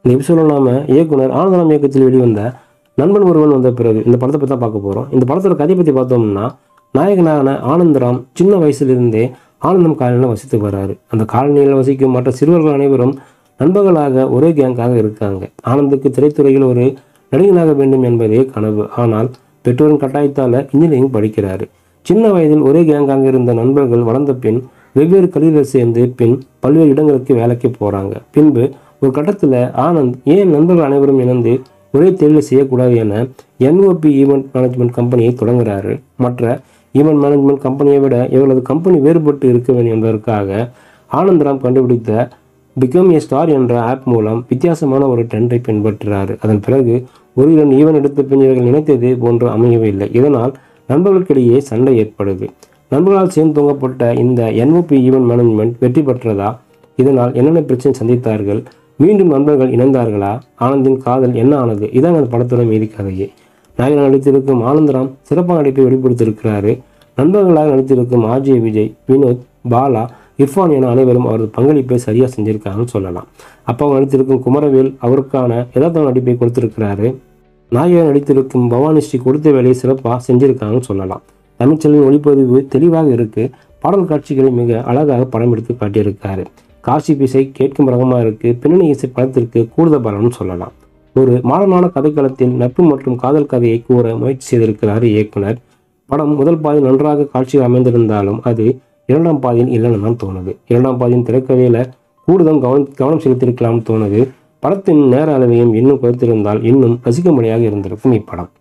இந்த எபிசோடில் நாம இயக்குனர் ஆனந்தராம் இயக்கத்தில் வெளிவந்த நண்பன் ஒருவன் வந்த பிறகு இந்த படத்தை பற்றி தான் பார்க்க போகிறோம் இந்த படத்தோட கதையை பற்றி பார்த்தோம்னா நாயகனான ஆனந்தராம் சின்ன வயசுலேருந்தே ஆனந்தம் காலனியில் வசித்து வர்றாரு அந்த காலனியில் வசிக்கும் மற்ற சிறுவர்கள் அனைவரும் நண்பர்களாக ஒரே கேங்காக இருக்காங்க ஆனந்துக்கு திரைத்துறையில் ஒரு நடிகனாக வேண்டும் என்பதே கனவு ஆனால் பெற்றோரின் கட்டாயத்தால் இன்ஜினியரிங் படிக்கிறாரு சின்ன வயதில் ஒரே கேங்காக இருந்த நண்பர்கள் வளர்ந்த பின் வெவ்வேறு கல்லூரியில் சேர்ந்து பின் பல்வேறு இடங்களுக்கு வேலைக்கு போகிறாங்க பின்பு ஒரு கட்டத்தில் ஆனந்த் ஏன் நண்பர்கள் அனைவரும் இணைந்து ஒரே தொழிலை செய்யக்கூடாது என என்ஓபி ஈவெண்ட் மேனேஜ்மெண்ட் கம்பெனியை தொடங்குறாரு மற்ற ஈவெண்ட் மேனேஜ்மெண்ட் கம்பெனியை விட இவர்களது கம்பெனி வேறுபட்டு இருக்க வேண்டும் என்பதற்காக ஆனந்தராம் கண்டுபிடித்த பிகம் ஏ ஸ்டார் என்ற ஆப் மூலம் வித்தியாசமான ஒரு ட்ரெண்டை பின்பற்றுறாரு அதன் பிறகு ஒரு இரண்டு ஈவன் எடுத்த பின் இவர்கள் நினைத்தது போன்று அமையவே இல்லை இதனால் நண்பர்களுக்கிடையே சண்டை ஏற்படுது நண்பர்களால் சேர்ந்து தொங்கப்பட்ட இந்த என்ஓபி ஈவெண்ட் மேனேஜ்மெண்ட் வெற்றி பெற்றதா இதனால் என்னென்ன பிரச்சனை சந்தித்தார்கள் மீண்டும் நண்பர்கள் இணைந்தார்களா ஆனந்தின் காதல் என்ன ஆனது இதான் அந்த படத்தோட மீதி கதையே நாயகன் நடித்திருக்கும் ஆனந்தராம் சிறப்பான நடிப்பை வெளிப்படுத்தியிருக்கிறாரு நண்பர்களாக நடித்திருக்கும் ஆர்ஜே விஜய் வினோத் பாலா இர்ஃபான் என அனைவரும் அவரது பங்களிப்பை சரியாக செஞ்சிருக்காங்கன்னு சொல்லலாம் அப்போ அவர் நடித்திருக்கும் குமரவேல் அவருக்கான யதார்த்த நடிப்பை கொடுத்திருக்கிறாரு நாயகன் நடித்திருக்கும் பவானி ஸ்ரீ கொடுத்த வேலையை சிறப்பாக செஞ்சிருக்காங்கன்னு சொல்லலாம் தமிழ்ச்செல்வின் ஒளிப்பதிவு தெளிவாக இருக்கு பாடல் காட்சிகளை மிக அழகாக படம் எடுத்து காட்டியிருக்காரு காட்சி பிசை கேட்கும் ரகமாக இருக்கு பின்னணி இசை படத்திற்கு கூடுதல் பலம்னு சொல்லலாம் ஒரு மாடர்னான கதைக்களத்தில் நட்பு மற்றும் காதல் கதையை கூற முயற்சி செய்திருக்கிறார் இயக்குனர் படம் முதல் பாதி நன்றாக காட்சிகள் அமைந்திருந்தாலும் அது இரண்டாம் பாதியில் இல்லைன்னு தான் தோணுது இரண்டாம் பாதியின் திரைக்கதையில கூடுதல் கவனம் கவனம் செலுத்தியிருக்கலாம்னு தோணுது படத்தின் நேர அளவையும் இன்னும் குறைத்திருந்தால் இன்னும் ரசிக்கும்படியாக இருந்திருக்கும் இப்படம்